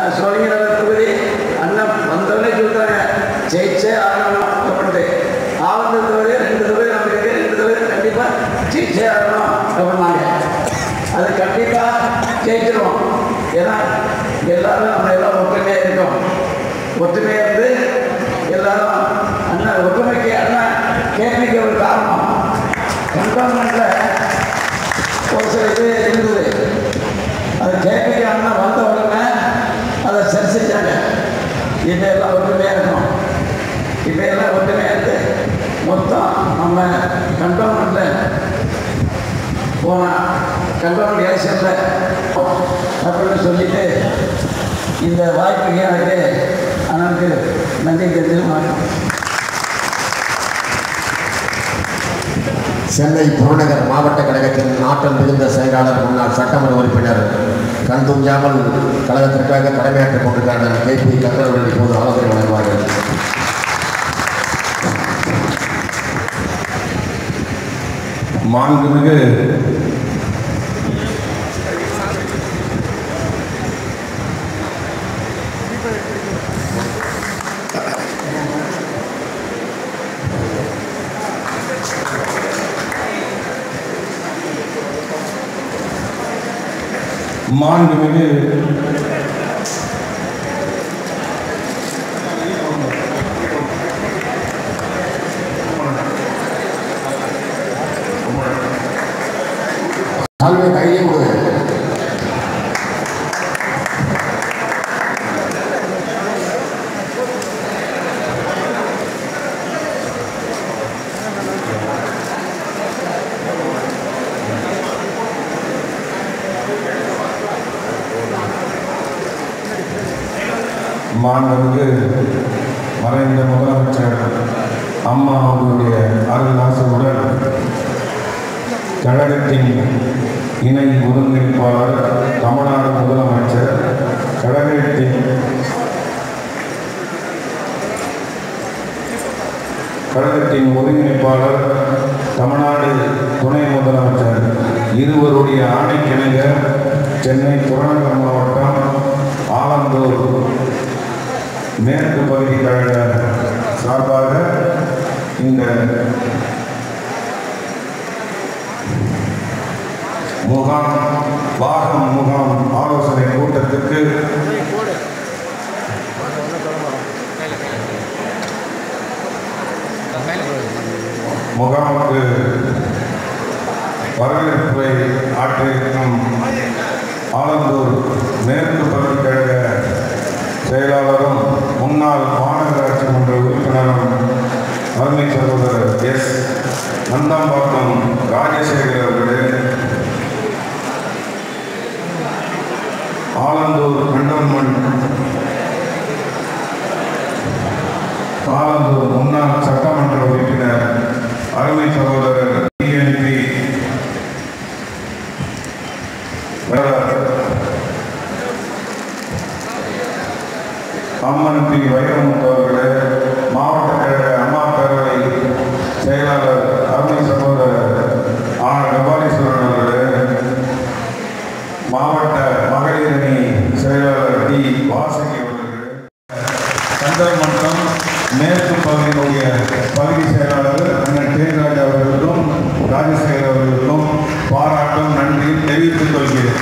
சோழிங்கநகர் தொகுதி அண்ணன் வந்தவொடனே சொல்லிட்டாங்க ஜெயிச்சே ஆகணும் அப்படின்ட்டு ஆவந்த தொகுதி ரெண்டு தொகுதி நமக்கு இருக்கு ரெண்டு தொகுதி கண்டிப்பாக ஜெயிச்சே ஆகணும் அப்படின்னாங்க அது கண்டிப்பாக ஜெயிச்சிருவோம் ஏன்னா எல்லாரும் நம்ம எல்லாம் ஒற்றுமையாக இருக்கோம் ஒற்றுமையாக இருந்து எல்லாரும் அண்ணன் ஒற்றுமைக்கு அண்ணன் கேள்விக்கு ஒரு காரணம் கண்டோன்மெண்ட்டில் ஒரு சில இது இருந்தது அது கேள்விக்கு அண்ணன் வந்த உடனே அதை சரி செஞ்சாங்க இப்போ எல்லாம் ஒற்றுமையாக இருக்கும் இப்போ எல்லாம் ஒற்றுமையாக இருந்து மொத்தம் நம்ம கண்டோன்மெண்ட்டில் போன கண்டோன்மெண்ட் எலெக்ஷனில் அப்படின்னு சொல்லிட்டு இந்த வாய்ப்புக்கு எனக்கு அண்ணனுக்கு நன்றி தெரிஞ்சுக்கணும் சென்னை புறநகர் மாவட்ட கழகத்தின் ஆற்றல் மிகுந்த செயலாளர் முன்னாள் சட்டமன்ற உறுப்பினர் கண் தூங்காமல் கழகத்திற்காக கடமையாற்றிக் கொண்டிருக்கிறார் கே பி கந்தரவர்கள் இப்போது ஆலோசனை வழங்குவார்கள் மாண்புமிகு மாண்புமிகு சால்வை கையிலே கொடுங்க மாண்புமிகு மறைந்த முதலமைச்சர் அம்மா அவர்களுடைய அருள் ஆசையுடன் கழகத்தின் இணை ஒருங்கிணைப்பாளர் தமிழ்நாடு முதலமைச்சர் கழகத்தின் கழகத்தின் ஒருங்கிணைப்பாளர் தமிழ்நாடு துணை முதலமைச்சர் இருவருடைய ஆணைக்கிணங்க சென்னை புறநகர் மாவட்டம் ஆலந்தூர் மேற்கு பகுதி கழக சார்பாக இந்த முகாம் வாகம் முகாம் ஆலோசனை கூட்டத்திற்கு முகாமுக்கு வரவேற்பை ஆற்றியிருக்கும் ஆலந்தூர் மேற்கு பகுதி கழக செயலாளரும் முன்னாள் மாநகராட்சி மன்ற உறுப்பினரும் அருமை சகோதரர் எஸ் நந்தாம்பாக்கம் ராஜசேகர் அவர்களே ஆலந்தூர் கண்டோன்மெண்ட் ஆலந்தூர் முன்னாள் சட்டமன்ற உறுப்பினர் அருமை சகோதரர் டிஎன்பி அம்மன் பி வைரமுத்து அவர்களே மாவட்ட கழக அம்மா பேரவை செயலாளர் அருமை சகோதரர் ஆர் கபாலீஸ்வரன் அவர்களே மாவட்ட மகளிர் அணி செயலாளர் டி வாசகி அவர்கள் சந்தர்மன்றம் மேற்கு பகுதியினுடைய பகுதி செயலாளர் அண்ணன் தேன்ராஜ் அவர்களுக்கும் ராஜசேகர் அவர்களுக்கும் பாராட்டும் நன்றி தெரிவித்துக் கொள்கிறேன்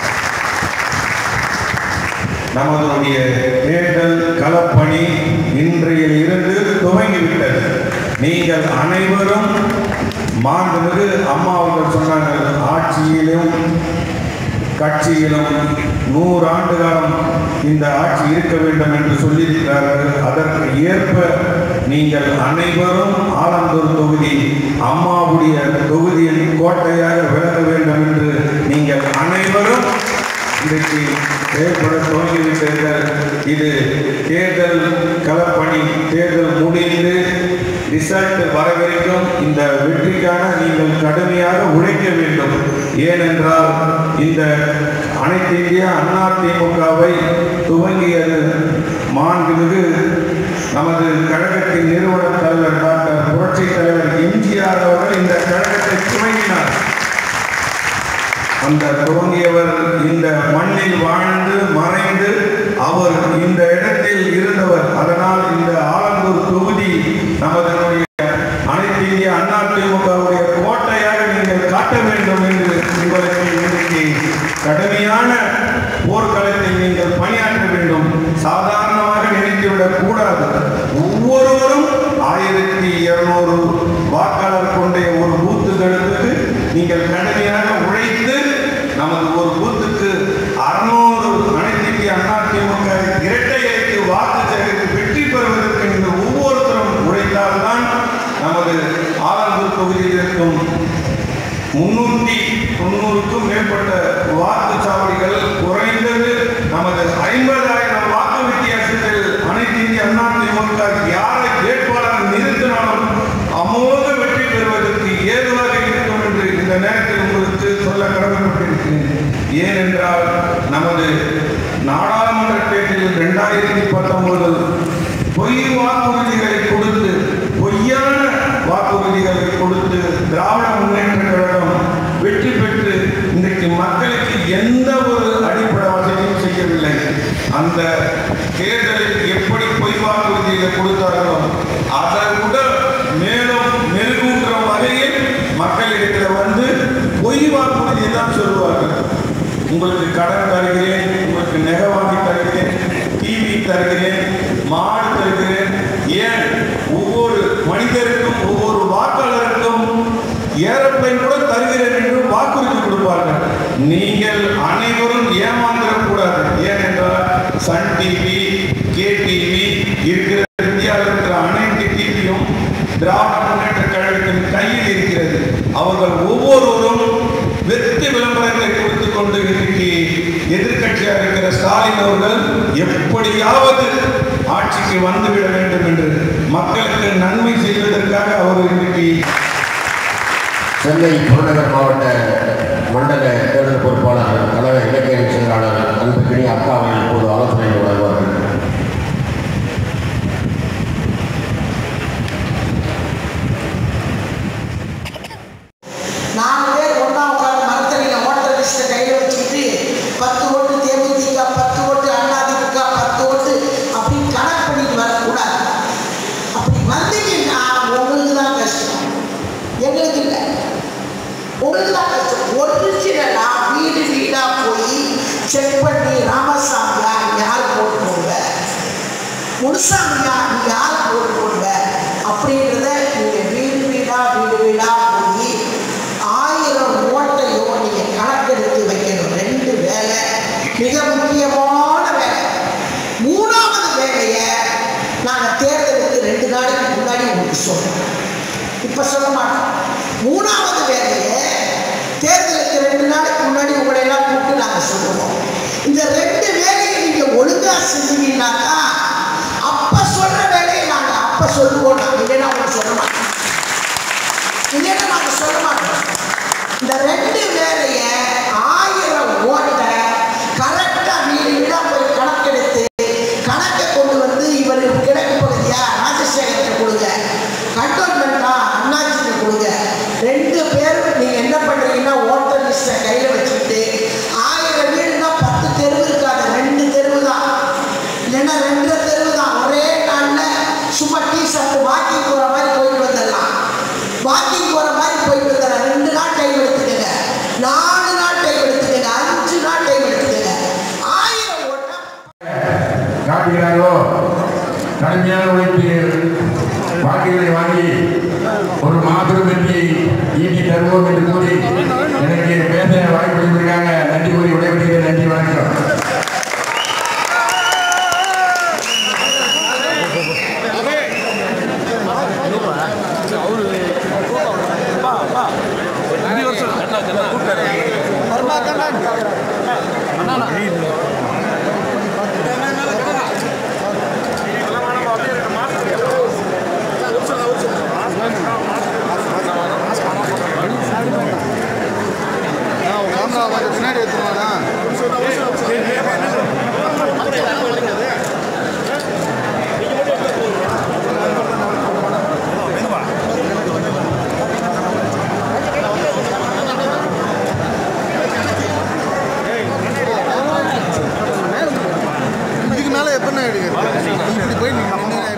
நமதுடைய தேர்தல் களப்பணி இன்றையில் இருந்து துவங்கிவிட்டது நீங்கள் அனைவரும் மாண்புமிகு அம்மா அவர்கள் சொன்னார்கள் ஆட்சியிலும் கட்சியிலும் நூறு ஆண்டு காலம் இந்த ஆட்சி இருக்க வேண்டும் என்று சொல்லியிருக்கிறார்கள் அதற்கு ஏற்ப நீங்கள் அனைவரும் ஆலந்தூர் தொகுதி அம்மாவுடைய தொகுதியின் கோட்டையாக விளங்க வேண்டும் என்று நீங்கள் அனைவரும் இன்றைக்கு செயல்பட துவங்கிவிட்டீர்கள் இது தேர்தல் களப்பணி தேர்தல் முடிந்து ரிசல்ட் வர வரைக்கும் இந்த வெற்றிக்கான நீங்கள் கடுமையாக உழைக்க வேண்டும் ஏனென்றால் இந்த அனைத்து இந்திய அண்ணா திமுகவை துவங்கியது மாண்புமிகு நமது கழகத்தின் நிறுவன தலைவர் டாக்டர் புரட்சி தலைவர் எம்ஜிஆர் அவர்கள் இந்த கழகத்தை துவங்கினார் அந்த துவங்கியவர் இந்த மண்ணில் வாழ்ந்து மறைந்து அவர் கடுமையான போர்க்களத்தில் நீங்கள் பணியாற்ற வேண்டும் சாதாரணமாக நினைத்துவிடக் கூடாது ஒவ்வொருவரும் ஆயிரத்தி இருநூறு வாக்காளர் கொண்ட ஒரு பூத்துகளுக்கு நீங்கள் கடுமையாக உழைத்து நமது ஒரு பூத்துக்கு அறுநூறு அனைத்து இந்திய அண்ணா திமுக இரட்டை இலக்கு வாக்கு சேகரித்து வெற்றி பெறுவதற்கு நீங்கள் ஒவ்வொருத்தரும் உழைத்தால்தான் நமது ஆலந்தூர் தொகுதியில் இருக்கும் முன்னூத்தி தொண்ணூறுக்கும் மேற்பட்ட வாக்குச்சாவடிகள் குறைந்தது நமது ஐம்பதாயிரம் வாக்கு வித்தியாசத்தில் அனைத்து இந்திய அண்ணா திமுக யாரை வேட்பாளர் நிறுத்தினாலும் அமோக வெற்றி பெறுவதற்கு ஏதுவாக இருக்கும் என்று இந்த நேரத்தில் உங்களுக்கு சொல்ல கடமைப்பட்டிருக்கிறேன் ஏனென்றால் நமது நாடாளுமன்ற தேர்தலில் இரண்டாயிரத்தி பத்தொன்பது பொய் வாக்குறுதிகளை கொடுத்து பொய்யான வாக்குறுதிகளை கொடுத்து திராவிட முன்னேற்ற கழகம் வெற்றி பெற்று இன்றைக்கு மக்களுக்கு எந்த ஒரு அடிப்படை வசதியும் செய்யவில்லை அந்த தேர்தலில் எப்படி பொய் வாக்குறுதிகளை கொடுத்தார்களோ அதை விட மேலும் மெருகூட்டுற வகையில் மக்களிடத்தில் வந்து பொய் வாக்குறுதியை தான் சொல்லுவார்கள் உங்களுக்கு கடன் தருகிறேன் உங்களுக்கு நகை வாங்கி தருகிறேன் டிவி தருகிறேன் மாடு தருகிறேன் ஏன் ஒவ்வொரு மனிதருக்கும் ஒவ்வொரு வாக்காளருக்கும் ஏரோப்ளைன் கூட தருகிறேன் என்று வாக்குறுதி கொடுப்பார்கள் நீங்கள் அனைவரும் ஏமாந்துடக்கூடாது ஏனென்றால் சன் டிவி கே டிவி இருக்கிற இந்தியாவில் இருக்கிற அனைத்து டிவியும் திராவிட முன்னேற்ற கழகத்தின் கையில் இருக்கிறது அவர்கள் ஒவ்வொருவரும் வெற்றி விளம்பரங்களை கொடுத்து கொண்டு இன்றைக்கு எதிர்க்கட்சியாக இருக்கிற ஸ்டாலின் அவர்கள் எப்படியாவது ஆட்சிக்கு வந்துவிட வேண்டும் என்று மக்களுக்கு நன்மை செய்வதற்காக அவர் இன்றைக்கு சென்னை புறநகர் மாவட்ட மண்டல தேர்தல் பொறுப்பாளர் கழக இலக்கிய செயலாளர் அன்புக்கினி அக்கா அவர்கள் இப்போது ஆலோசனை வழங்குவார்கள் நாலு பேர் ஒன்றா உட்காந்து மரத்தடியில் ஓட்டர் லிஸ்ட்டை கையில் வச்சுக்கிட்டு பத்து ஓட்டு தேமுதிக பத்து ஓட்டு அதிமுக பத்து ஓட்டு அப்படின்னு கணக்கு பண்ணிட்டு வரக்கூடாது அப்படி வந்தீங்கன்னா உங்களுக்கு தான் கஷ்டம் எங்களுக்கு இல்லை உங்களுக்கு தான் கஷ்டம் ஒரிஜினலா வீடு வீடாக போய் செக் பண்ணி ராமசாமியா யார் போட்டு போங்க முனுசாமியா நீ யார் போட்டு போடுவ அப்படின்றத நீங்க வீடு வீடா வீடு வீடா போய் ஆயிரம் ஓட்டையும் நீங்க கணக்கெடுத்து வைக்கணும் ரெண்டு வேலை மிக முக்கியமான வேலை மூணாவது வேலையை நாங்க தேர்தலுக்கு ரெண்டு நாளைக்கு முன்னாடி உங்களுக்கு சொல்றோம் இப்ப சொல்ல மாட்டோம் மூணாவது வேலையை தேர்தலுக்கு ரெண்டு நாளைக்கு முன்னாடி உங்களை எல்லாம் கூப்பிட்டு நாங்க சொல்லுவோம் இந்த ரெண்டு வேலையை நீங்க ஒழுங்கா செஞ்சீங்கன்னாக்கா அப்ப சொல்ற வேலையை நாங்க அப்ப சொல்லுவோம் நாங்க இல்லைன்னா உங்களுக்கு சொல்ல மாட்டோம் இல்லைன்னா நாங்க சொல்ல மாட்டோம் இந்த ரெண்டு வேலையை ஆயிரம் ஓட்டை கரெக்டா வீடு வீடா போய் கணக்கெடுத்து கணக்கை கொண்டு வந்து இவர் கிழக்கு பகுதியா ராஜசேகரத்தை கொடுங்க கண்டோன்மெண்டா அண்ணாச்சிக்கு கொடுங்க ரெண்டு பேரும் நீங்க என்ன பண்றீங்கன்னா ஓட்டர் லிஸ்ட்டை கையில வச்சுக்கிட்டு ஆயிரம் வீடுனா பத்து தெருவு இருக்காது ரெண்டு தெருவு தான் இல்லைன்னா ரெண்டு தெருவு தான் ஒரே நாள்ல சும்மா டீ சாப்பிட்டு வாக்கிங் போற மாதிரி போயிட்டு வந்துடலாம் வாக்கிங் போற மாதிரி போயிட்டு வந்துடலாம் ரெண்டு நாள் டைம் எடுத்துக்கங்க நாலு நாள் டைம் எடுத்துக்கங்க அஞ்சு நாள் டைம் எடுத்துக்கங்க ஆயிரம் ஓட்டம் காட்டுகிறாரோ கடுமையான உழைப்பு வாக்குகளை வாங்கி ஒரு மாபெரும் வெற்றியை ஈட்டி தருவோம் என்று கூறி எனக்கு பேச வாய்ப்பு கொடுத்திருக்காங்க நன்றி கூறி விடைபெறுகிறேன் நன்றி வணக்கம் இதுக்கு மேல எப்ப எடுக்கிறது இப்படி போய் நீங்க நின்னீங்கன்னா